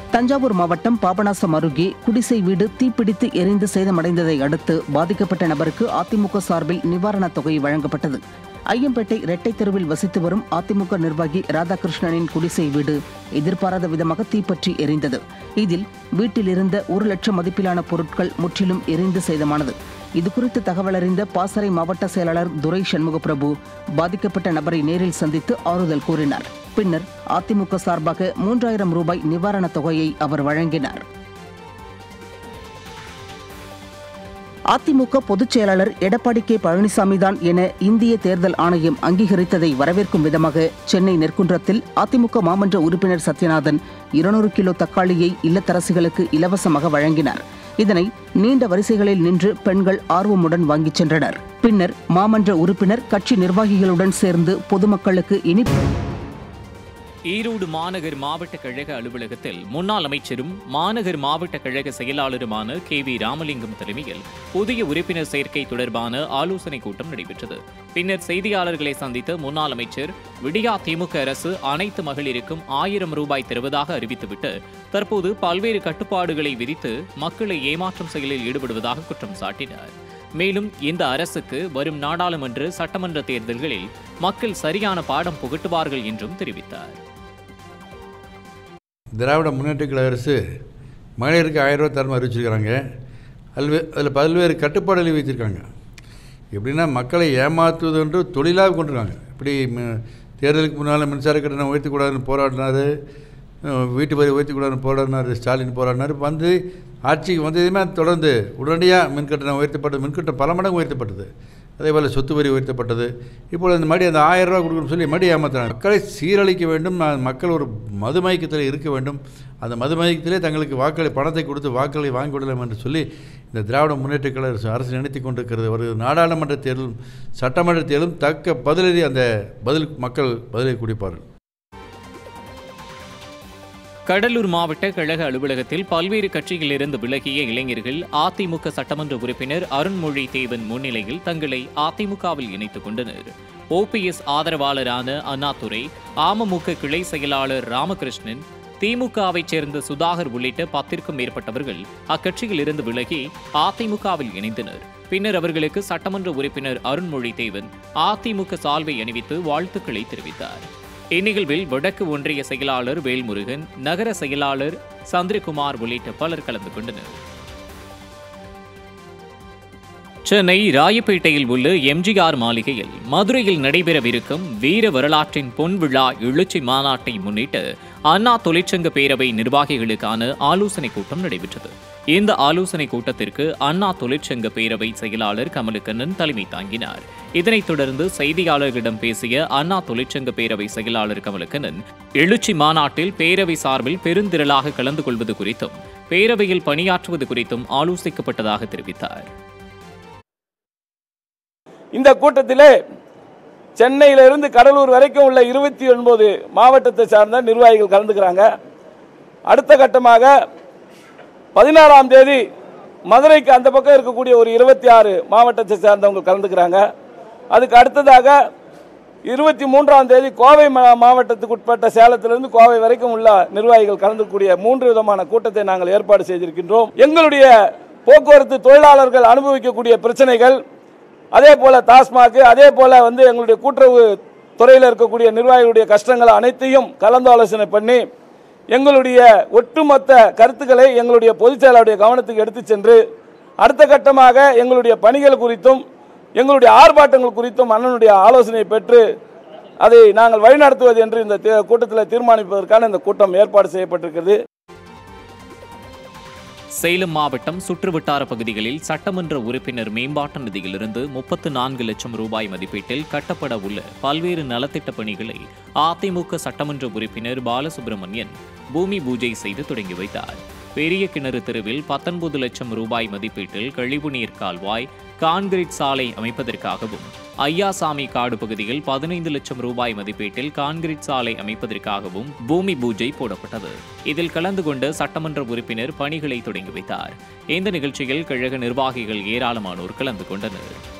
தஞ்சாவூர் மாவட்டம் பாபநாசம் அருகே குடிசை வீடு தீப்பிடித்து எரிந்து சேதமடைந்ததை அடுத்து பாதிக்கப்பட்ட நபருக்கு அதிமுக சார்பில் நிவாரணத் தொகை வழங்கப்பட்டது ஐயம்பேட்டை இரட்டை தெருவில் வசித்து வரும் அதிமுக நிர்வாகி ராதாகிருஷ்ணனின் குடிசை வீடு எதிர்பாராத விதமாக தீப்பற்றி எரிந்தது இதில் வீட்டில் இருந்த ஒரு லட்சம் மதிப்பிலான பொருட்கள் முற்றிலும் எரிந்து சேதமானது இதுகுறித்து தகவல் அறிந்த பாசறை மாவட்ட செயலாளர் துரை சண்முகப்பிரபு பாதிக்கப்பட்ட நபரை நேரில் சந்தித்து ஆறுதல் கூறினார் பின்னர் அதிமுக சார்பாக மூன்றாயிரம் ரூபாய் நிவாரணத் தொகையை அவர் வழங்கினார் அதிமுக பொதுச் செயலாளர் எடப்பாடி கே பழனிசாமி தான் என இந்திய தேர்தல் ஆணையம் அங்கீகரித்ததை வரவேற்கும் விதமாக சென்னை நெற்குன்றத்தில் அதிமுக மாமன்ற உறுப்பினர் சத்யநாதன் இருநூறு கிலோ தக்காளியை இல்லத்தரசிகளுக்கு இலவசமாக வழங்கினார் இதனை நீண்ட வரிசைகளில் நின்று பெண்கள் ஆர்வமுடன் வாங்கிச் சென்றனர் பின்னர் மாமன்ற உறுப்பினர் கட்சி நிர்வாகிகளுடன் சேர்ந்து பொதுமக்களுக்கு இனிப்பு ஈரோடு மாநகர் மாவட்ட கழக அலுவலகத்தில் முன்னாள் அமைச்சரும் மாநகர் மாவட்ட கழக செயலாளருமான கே வி ராமலிங்கம் தலைமையில் புதிய உறுப்பினர் சேர்க்கை தொடர்பான ஆலோசனைக் கூட்டம் நடைபெற்றது பின்னர் செய்தியாளர்களை சந்தித்த முன்னாள் அமைச்சர் விடியா திமுக அரசு அனைத்து மகளிருக்கும் ஆயிரம் ரூபாய் தருவதாக அறிவித்துவிட்டு தற்போது பல்வேறு கட்டுப்பாடுகளை விதித்து மக்களை ஏமாற்றும் செயலில் ஈடுபடுவதாக குற்றம் சாட்டினார் மேலும் இந்த அரசுக்கு வரும் நாடாளுமன்ற சட்டமன்ற தேர்தல்களில் மக்கள் சரியான பாடம் புகட்டுவார்கள் என்றும் தெரிவித்தார் திராவிட முன்னேற்ற கழக அரசு மகளிருக்கு ஆயிரம் ரூபாய் தரம் அறிவிச்சிருக்கிறாங்க அதில் அதில் பல்வேறு கட்டுப்பாடுகளை வைத்திருக்காங்க எப்படின்னா மக்களை ஏமாற்றுவது என்று தொழிலாக கொண்டிருக்காங்க இப்படி ம- தேர்தலுக்கு முன்னால் மின்சார கட்டணம் உயர்த்தக்கூடாதுன்னு போராடினாரு அஹ் வீட்டு வரி உயர்த்தக்கூடாதுன்னு போராடினார் ஸ்டாலின் போராடினார் வந்து ஆட்சிக்கு வந்ததுமே தொடர்ந்து உடனடியாக மின் கட்டணம் உயர்த்தப்பட்டது மின் கட்டணம் பல மடங்கு உயர்த்தப்பட்டது அதே போல் சொத்து வரி உயர்த்தப்பட்டது இப்பொழுது இந்த மாதிரி அந்த ஆயிரம் ரூபா கொடுக்கணும்னு சொல்லி மறுபடியும் ஏமாத்துறாங்க மக்களை சீரழிக்க வேண்டும் நான் மக்கள் ஒரு மதுமயக்கத்தில் இருக்க வேண்டும் அந்த மதுமயக்கத்திலே தங்களுக்கு வாக்களை பணத்தை கொடுத்து வாக்களை வாங்கி விடலாம் என்று சொல்லி இந்த திராவிட முன்னேற்ற கழக அரசு அரசு நினைத்து கொண்டிருக்கிறது ஒரு நாடாளுமன்ற தேர்தலும் சட்டமன்ற தேர்தலும் தக்க பதிலடி அந்த பதில் மக்கள் பதிலை குடிப்பார்கள் கடலூர் மாவட்ட கழக அலுவலகத்தில் பல்வேறு கட்சியிலிருந்து விலகிய இளைஞர்கள் அதிமுக சட்டமன்ற உறுப்பினர் அருண்மொழி தேவன் முன்னிலையில் தங்களை அதிமுகவில் இணைத்துக் கொண்டனர் ஓபிஎஸ் ஆதரவாளரான அண்ணாதுரை அமமுக கிளை செயலாளர் ராமகிருஷ்ணன் திமுகவைச் சேர்ந்த சுதாகர் உள்ளிட்ட பத்திற்கும் மேற்பட்டவர்கள் அக்கட்சியில் இருந்து விலகி அதிமுகவில் இணைந்தனர் பின்னர் அவர்களுக்கு சட்டமன்ற உறுப்பினர் அருண்மொழி தேவன் அதிமுக சால்வை அணிவித்து வாழ்த்துக்களை தெரிவித்தார் இந்நிகழ்வில் வடக்கு ஒன்றிய செயலாளர் வேல்முருகன் நகர செயலாளர் சந்திரகுமார் உள்ளிட்ட பலர் கலந்து கொண்டனர் சென்னை ராயப்பேட்டையில் உள்ள எம்ஜிஆர் மாளிகையில் மதுரையில் நடைபெறவிருக்கும் வீர வரலாற்றின் பொன் விழா எழுச்சி மாநாட்டை முன்னிட்டு அண்ணா தொழிற்சங்க பேரவை நிர்வாகிகளுக்கான ஆலோசனைக் கூட்டம் நடைபெற்றது இந்த ஆலோசனைக் கூட்டத்திற்கு அண்ணா தொழிற்சங்க பேரவை செயலாளர் கமலக்கண்ணன் தலைமை தாங்கினார் இதனைத் தொடர்ந்து செய்தியாளர்களிடம் பேசிய அண்ணா தொழிற்சங்க பேரவை செயலாளர் கமலக்கண்ணன் எழுச்சி மாநாட்டில் பேரவை சார்பில் பெருந்திரளாக கலந்து கொள்வது குறித்தும் பேரவையில் பணியாற்றுவது குறித்தும் ஆலோசிக்கப்பட்டதாக தெரிவித்தார் இந்த கூட்டத்திலே சென்னையிலிருந்து கடலூர் வரைக்கும் உள்ள இருபத்தி ஒன்பது மாவட்டத்தை சார்ந்த நிர்வாகிகள் கலந்துக்கிறாங்க அடுத்த கட்டமாக பதினாறாம் தேதி மதுரைக்கு அந்த பக்கம் இருக்கக்கூடிய ஒரு இருபத்தி ஆறு மாவட்டத்தை சார்ந்தவங்க கலந்துக்கிறாங்க அதுக்கு அடுத்ததாக இருபத்தி மூன்றாம் தேதி கோவை மா- மாவட்டத்துக்கு உட்பட்ட சேலத்திலிருந்து கோவை வரைக்கும் உள்ள நிர்வாகிகள் கலந்துக்கூடிய மூன்று விதமான கூட்டத்தை நாங்கள் ஏற்பாடு செய்திருக்கின்றோம் எங்களுடைய போக்குவரத்து தொழிலாளர்கள் அனுபவிக்கக்கூடிய பிரச்சனைகள் அதே போல டாஸ்மாக் அதே போல வந்து எங்களுடைய கூட்டுறவு துறையில் இருக்கக்கூடிய நிர்வாகிகளுடைய கஷ்டங்கள் அனைத்தையும் கலந்தாலோசனை பண்ணி எங்களுடைய ஒட்டுமொத்த கருத்துக்களை எங்களுடைய பொதுச் செயலாளருடைய கவனத்துக்கு எடுத்து சென்று அடுத்த கட்டமாக எங்களுடைய பணிகள் குறித்தும் எங்களுடைய ஆர்ப்பாட்டங்கள் குறித்தும் அண்ணனுடைய ஆலோசனை பெற்று அதை நாங்கள் வழிநடத்துவது என்று இந்த தே- கூட்டத்தில் தீர்மானிப்பதற்கான இந்த கூட்டம் ஏற்பாடு செய்யப்பட்டிருக்கிறது சேலம் மாவட்டம் சுற்றுவட்டார பகுதிகளில் சட்டமன்ற உறுப்பினர் மேம்பாட்டு நிதியிலிருந்து முப்பத்து நான்கு லட்சம் ரூபாய் மதிப்பீட்டில் கட்டப்பட உள்ள பல்வேறு நலத்திட்ட பணிகளை அதிமுக சட்டமன்ற உறுப்பினர் பாலசுப்ரமணியன் பூமி பூஜை செய்து தொடங்கி வைத்தார் பெரிய கிணறு தெருவில் பத்தொன்பது லட்சம் ரூபாய் மதிப்பீட்டில் கழிவுநீர் கால்வாய் கான்கிரீட் சாலை அமைப்பதற்காகவும் ஐயாசாமி காடு பகுதியில் பதினைந்து லட்சம் ரூபாய் மதிப்பீட்டில் கான்கிரீட் சாலை அமைப்பதற்காகவும் பூமி பூஜை போடப்பட்டது இதில் கலந்து கொண்ட சட்டமன்ற உறுப்பினர் பணிகளை தொடங்கி வைத்தார் இந்த நிகழ்ச்சியில் கழக நிர்வாகிகள் ஏராளமானோர் கலந்து கொண்டனர்